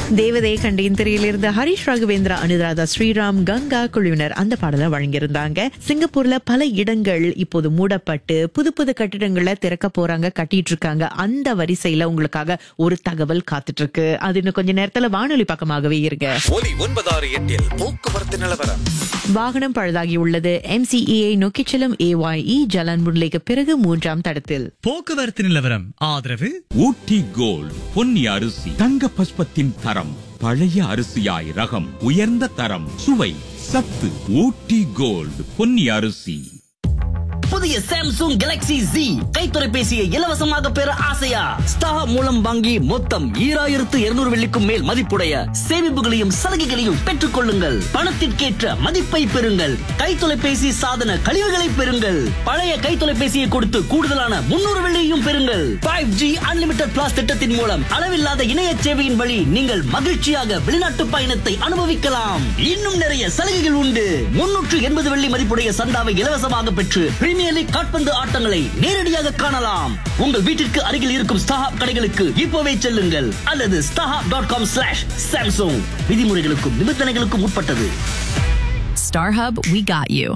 தேவதை கண்டேன் திரையிலிருந்து ஹரிஷ் ராகவேந்திரா அனுராதா ஸ்ரீராம் கங்கா குழுவினர் அந்த பாடலை வழங்கியிருந்தாங்க சிங்கப்பூர்ல பல இடங்கள் இப்போது மூடப்பட்டு புது புது கட்டிடங்களை திறக்க போறாங்க கட்டிட்டு இருக்காங்க அந்த வரிசையில உங்களுக்காக ஒரு தகவல் காத்துட்டு இருக்கு அது இன்னும் கொஞ்ச நேரத்துல வானொலி பக்கமாகவே இருங்க ஒலி ஒன்பதாறு எட்டில் போக்குவரத்து நிலவரம் வாகனம் பழுதாகி உள்ளது எம்சிஇஐ நோக்கிச் செல்லும் ஏஒய்இ ஜலான் முன்னிலைக்கு பிறகு மூன்றாம் தடத்தில் போக்குவரத்து நிலவரம் ஆதரவு ஊட்டி கோல்ட் பொன்னி அரிசி தங்க பஸ்பத்தின் தரம் பழைய அரிசியாய் ரகம் உயர்ந்த தரம் சுவை சத்து ஊட்டி கோல்ட் பொன்னி அரிசி புதிய சாம்சங் கேலக்ஸி Z கை தொலைபேசியை இலவசமாக பெற ஆசையா ஸ்டார் மூலம் வாங்கி மொத்தம் ஈராயிரத்து இருநூறு வெள்ளிக்கும் மேல் மதிப்புடைய சேமிப்புகளையும் சலுகைகளையும் பெற்றுக் கொள்ளுங்கள் பணத்திற்கேற்ற மதிப்பை பெறுங்கள் கை தொலைபேசி சாதன கழிவுகளை பெறுங்கள் பழைய கை தொலைபேசியை கொடுத்து கூடுதலான முன்னூறு வெள்ளியையும் பெறுங்கள் ஃபைவ் ஜி அன்லிமிடெட் பிளாஸ் திட்டத்தின் மூலம் அளவில்லாத இணைய சேவையின் வழி நீங்கள் மகிழ்ச்சியாக வெளிநாட்டு பயணத்தை அனுபவிக்கலாம் இன்னும் நிறைய சலுகைகள் உண்டு முன்னூற்று எண்பது வெள்ளி மதிப்புடைய சந்தாவை இலவசமாக பெற்று பிரீமியர் லீக் காட்பந்து ஆட்டங்களை நேரடியாக காணலாம் உங்கள் வீட்டிற்கு அருகில் இருக்கும் ஸ்டாஹாப் கடைகளுக்கு இப்போவே செல்லுங்கள் அல்லது StarHub dot com slash Samsung விதிமுறைகளுக்கும் நிபந்தனைகளுக்கும் உட்பட்டது StarHub, we got you.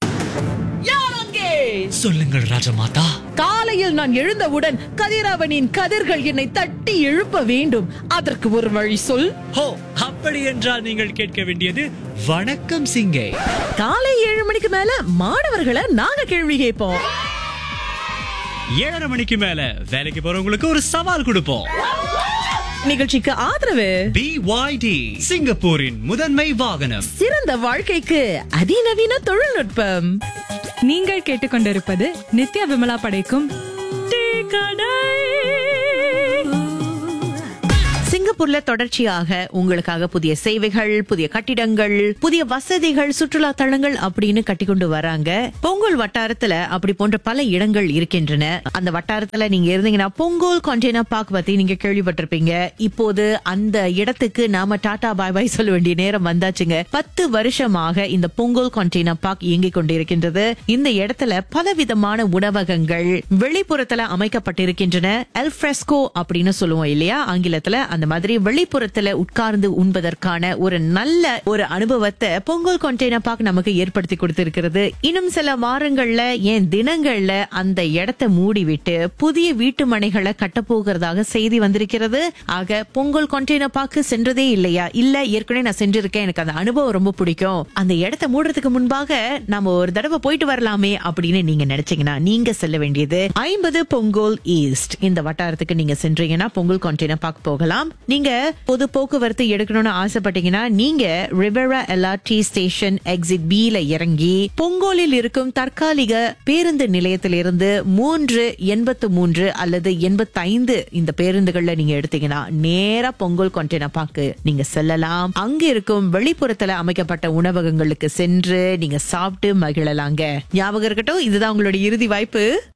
சொல்லுங்கள் ராஜமாதா காலையில் நான் எழுந்தவுடன் கதிரவனின் கதிர்கள் என்னை தட்டி எழுப்ப வேண்டும் அதற்கு ஒரு வழி சொல் ஹோ அப்படி என்றால் நீங்கள் கேட்க வேண்டியது வணக்கம் சிங்கை காலை ஏழு மணிக்கு மேல மாணவர்களை நாங்க கேள்வி கேட்போம் ஏழரை மணிக்கு மேல வேலைக்கு போறவங்களுக்கு ஒரு சவால் கொடுப்போம் நிகழ்ச்சிக்கு ஆதரவு பிஒய்டி சிங்கப்பூரின் முதன்மை வாகனம் சிறந்த வாழ்க்கைக்கு அதிநவீன தொழில்நுட்பம் நீங்கள் கேட்டுக்கொண்டிருப்பது நித்யா விமலா படைக்கும் டீ கடை சிங்கப்பூர்ல தொடர்ச்சியாக உங்களுக்காக புதிய சேவைகள் புதிய கட்டிடங்கள் புதிய வசதிகள் சுற்றுலா தலங்கள் அப்படின்னு கட்டிக்கொண்டு வராங்க பொங்கல் வட்டாரத்துல அப்படி போன்ற பல இடங்கள் இருக்கின்றன அந்த வட்டாரத்துல நீங்க இருந்தீங்கன்னா பொங்கல் கண்டெய்னர் பார்க் பத்தி நீங்க கேள்விப்பட்டிருப்பீங்க இப்போது அந்த இடத்துக்கு நாம டாடா பாய் பாய் சொல்ல வேண்டிய நேரம் வந்தாச்சுங்க பத்து வருஷமாக இந்த பொங்கல் கண்டெய்னர் பார்க் இயங்கிக் கொண்டிருக்கின்றது இந்த இடத்துல பலவிதமான உணவகங்கள் வெளிப்புறத்துல அமைக்கப்பட்டிருக்கின்றன எல்ஃப்ரெஸ்கோ அப்படின்னு சொல்லுவோம் இல்லையா ஆங்கிலத்துல அந்த மாதிரி வெளிப்புறத்துல உட்கார்ந்து உண்பதற்கான ஒரு நல்ல ஒரு அனுபவத்தை பொங்கல் கண்டெய்னர் பார்க் நமக்கு ஏற்படுத்தி கொடுத்திருக்கிறது இன்னும் சில வாரங்கள்ல ஏன் தினங்கள்ல அந்த இடத்தை மூடிவிட்டு புதிய வீட்டு மனைகளை கட்டப்போகிறதாக செய்தி வந்திருக்கிறது ஆக பொங்கல் கண்டெய்னர் பார்க் சென்றதே இல்லையா இல்ல ஏற்கனவே நான் சென்றிருக்கேன் எனக்கு அந்த அனுபவம் ரொம்ப பிடிக்கும் அந்த இடத்தை மூடுறதுக்கு முன்பாக நாம ஒரு தடவை போயிட்டு வரலாமே அப்படின்னு நீங்க நினைச்சீங்கன்னா நீங்க செல்ல வேண்டியது ஐம்பது பொங்கல் ஈஸ்ட் இந்த வட்டாரத்துக்கு நீங்க சென்றீங்கன்னா பொங்கல் கண்டெய்னர் பார்க் போகலாம் நீங்க பொது போக்குவரத்து எடுக்கணும்னு ஆசைப்பட்டீங்கன்னா நீங்க Riviera LRT station exit B ல இறங்கி பொங்கோலில் இருக்கும் தற்காலிக பேருந்து நிலையத்திலிருந்து மூன்று எண்பத்து மூன்று அல்லது எண்பத்தைந்து இந்த பேருந்துகள்ல நீங்க எடுத்தீங்கன்னா நேரா பொங்கல் கண்டெய்னர் பார்க்க நீங்க செல்லலாம் அங்க இருக்கும் வெளிப்புறத்துல அமைக்கப்பட்ட உணவகங்களுக்கு சென்று நீங்க சாப்பிட்டு மகிழலாங்க ஞாபகம் இருக்கட்டும் இதுதான் உங்களுடைய இறுதி வாய்ப்பு